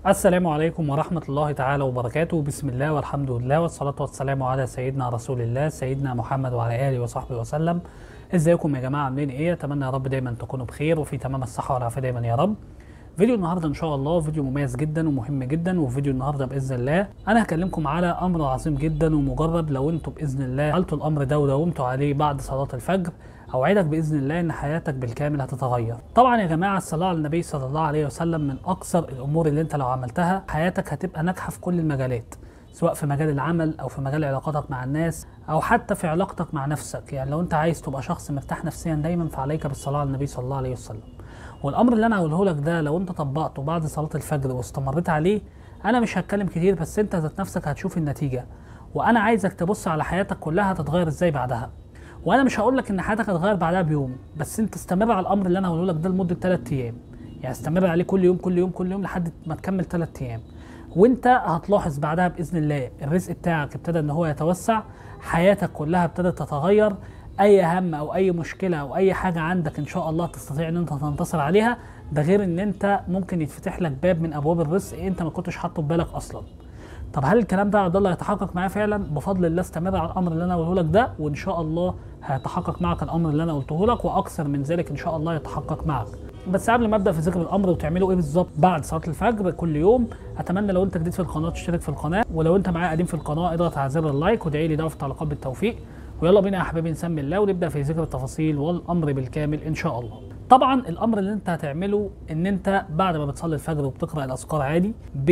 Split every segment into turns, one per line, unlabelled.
السلام عليكم ورحمة الله تعالى وبركاته بسم الله والحمد لله والصلاة والسلام على سيدنا رسول الله سيدنا محمد وعلى آله وصحبه وسلم ازيكم يا جماعة عاملين ايه اتمنى يا رب دايما تكونوا بخير وفي تمام الصحة والعافية دايما يا رب فيديو النهارده ان شاء الله فيديو مميز جدا ومهم جدا وفيديو النهارده باذن الله انا هكلمكم على امر عظيم جدا ومجرب لو انتم باذن الله عملتوا الامر ده وداومتوا عليه بعد صلاه الفجر اوعدك باذن الله ان حياتك بالكامل هتتغير طبعا يا جماعه الصلاه على النبي صلى الله عليه وسلم من اكثر الامور اللي انت لو عملتها حياتك هتبقى ناجحه في كل المجالات سواء في مجال العمل او في مجال علاقاتك مع الناس او حتى في علاقتك مع نفسك يعني لو انت عايز تبقى شخص مرتاح نفسيا دايما فعليك بالصلاه على النبي صلى الله عليه وسلم والامر اللي انا هقوله لك ده لو انت طبقته بعد صلاه الفجر واستمريت عليه انا مش هتكلم كتير بس انت ذات نفسك هتشوف النتيجه وانا عايزك تبص على حياتك كلها هتتغير ازاي بعدها وانا مش هقول لك ان حياتك هتتغير بعدها بيوم بس انت استمر على الامر اللي انا هقوله لك ده لمده 3 ايام يعني استمر عليه كل يوم كل يوم كل يوم لحد ما تكمل 3 ايام وانت هتلاحظ بعدها باذن الله الرزق بتاعك ابتدى ان هو يتوسع حياتك كلها ابتدت تتغير اي هم او اي مشكله او اي حاجه عندك ان شاء الله تستطيع ان انت تنتصر عليها ده غير ان انت ممكن يتفتح لك باب من ابواب الرزق انت ما كنتش حاطه في بالك اصلا طب هل الكلام ده يا عبد الله يتحقق معايا فعلا بفضل الله استمر على الامر اللي انا قوله لك ده وان شاء الله هيتحقق معك الامر اللي انا قلته لك واكثر من ذلك ان شاء الله يتحقق معك بس قبل ما ابدا في ذكر الامر وتعملوا ايه بالظبط بعد صلاه الفجر كل يوم اتمنى لو انت جديد في القناه تشترك في القناه ولو انت معايا قديم في القناه اضغط على زر اللايك وادعي لي ده في التعليقات بالتوفيق ويلا بينا يا احبابي نسمي الله ونبدا في ذكر التفاصيل والامر بالكامل ان شاء الله طبعا الامر اللي انت هتعمله ان انت بعد ما بتصلي الفجر وبتقرا الاذكار عادي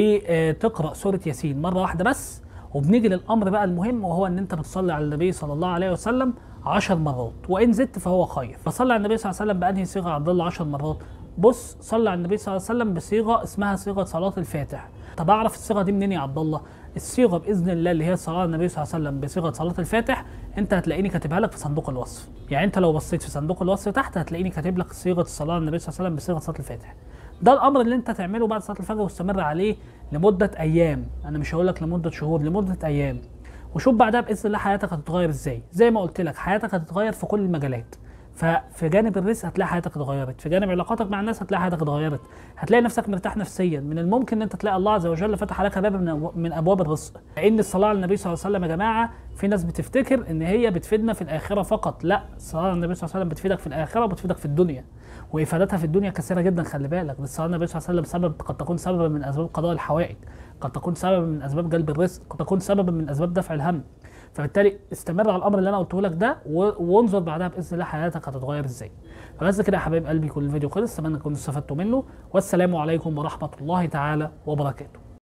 بتقرا سوره ياسين مره واحده بس وبنيجي للامر بقى المهم وهو ان انت بتصلي على النبي صلى الله عليه وسلم 10 مرات وان زدت فهو خير فصلي على النبي صلى الله عليه وسلم بانهي صيغه عبد الله 10 مرات بص صلي على النبي صلى الله عليه وسلم بصيغه اسمها صيغه صلاه الفاتح طب اعرف الصيغه دي منين يا عبد الله الصيغه باذن الله اللي هي صلاه النبي صلى الله عليه وسلم بصيغه صلاه الفاتح انت هتلاقيني كاتبها لك في صندوق الوصف يعني انت لو بصيت في صندوق الوصف تحت هتلاقيني كاتب لك صيغه الصلاه على النبي صلى الله عليه وسلم بصيغه صلاه الفاتح ده الامر اللي انت تعمله بعد صلاه الفجر واستمر عليه لمده ايام انا مش هقول لك لمده شهور لمده ايام وشوف بعدها باذن الله حياتك هتتغير ازاي زي ما قلت لك حياتك هتتغير في كل المجالات ففي جانب الرزق هتلاقي حياتك اتغيرت في جانب علاقاتك مع الناس هتلاقي حياتك اتغيرت هتلاقي نفسك مرتاح نفسيا من الممكن ان انت تلاقي الله عز وجل فتح عليك باب من, من ابواب الرزق لان الصلاه على النبي صلى الله عليه وسلم يا جماعه في ناس بتفتكر ان هي بتفيدنا في الاخره فقط لا الصلاه على النبي صلى الله عليه وسلم بتفيدك في الاخره وبتفيدك في الدنيا وافادتها في الدنيا كثيره جدا خلي بالك الصلاه على النبي صلى الله عليه وسلم سبب قد تكون سببا من اسباب قضاء الحوائج قد تكون سببا من اسباب جلب الرزق قد تكون سببا من اسباب دفع الهم فبالتالي استمر على الامر اللي انا قلته لك ده وانظر بعدها باذن الله حياتك هتتغير ازاي فبس كده يا حبايب قلبي كل الفيديو خلص اتمنى تكونوا استفدتوا منه والسلام عليكم ورحمه الله تعالى وبركاته